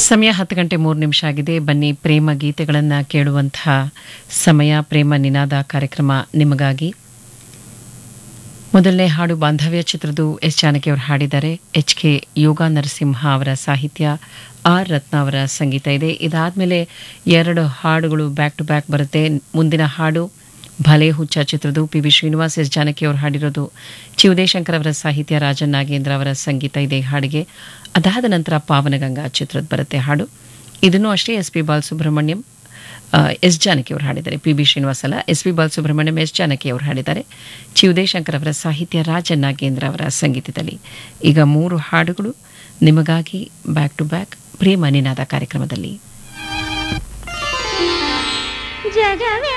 ಸಮಯ ಹತ್ತು ಗಂಟೆ ಮೂರು ನಿಮಿಷ ಆಗಿದೆ ಬನ್ನಿ ಪ್ರೇಮ ಗೀತೆಗಳನ್ನು ಕೇಳುವಂತಹ ಸಮಯ ಪ್ರೇಮ ನಿನಾದ ಕಾರ್ಯಕ್ರಮ ನಿಮಗಾಗಿ ಮೊದಲನೇ ಹಾಡು ಬಾಂಧವ್ಯ ಚಿತ್ರದ್ದು ಎಸ್ ಜಾನಕಿ ಅವರು ಹಾಡಿದ್ದಾರೆ ಎಚ್ ಕೆ ಯೋಗ ನರಸಿಂಹ ಅವರ ಸಾಹಿತ್ಯ ಆರ್ ರತ್ನ ಅವರ ಸಂಗೀತ ಇದೆ ಇದಾದಮೇಲೆ ಎರಡು ಹಾಡುಗಳು ಬ್ಯಾಕ್ ಟು ಬ್ಯಾಕ್ ಬರುತ್ತೆ ಮುಂದಿನ ಹಾಡು ಭಲೆ ಹುಚ್ಚ ಚಿತ್ರದ್ದು P V Srinivas S Janaki ಅವರು ಹಾಡಿರೋದು ಚಿ ಉದಯಶಂಕರ್ ಅವರ ಸಾಹಿತ್ಯ ರಾಜನ್ ನಾಗೇಂದ್ರ ಅವರ ಸಂಗೀತ ಇದೆ ಈ ಹಾಡಿಗೆ ಅದಾದ ನಂತರ ಪಾವನಗಂಗಾ ಚಿತ್ರದ ಬರುತ್ತೆ ಹಾಡು ಇದನ್ನು ಅಷ್ಟೇ ಎಸ್ ಪಿ ಬಾಲಸುಬ್ರಹ್ಮಣ್ಯಂ ಆ, ಎಸ್ ಜಾನಕಿ ಅವರು ಹಾಡಿದ್ದಾರೆ ಪಿ ಬಿ ಶ್ರೀನಿವಾಸ್ ಅಲ್ಲ S P Balasubrahmanyam S Janaki ಅವರು ಹಾಡಿದ್ದಾರೆ ಚಿ ಉದಯಶಂಕರ್ ಅವರ ಸಾಹಿತ್ಯ ರಾಜನ್ ನಾಗೇಂದ್ರ ಅವರ ಸಂಗೀತದಲ್ಲಿ ಈಗ ಮೂರು ಹಾಡುಗಳು ನಿಮಗಾಗಿ back to back Prema Ninada ಕಾರ್ಯಕ್ರಮದಲ್ಲಿ ಜಗವೇ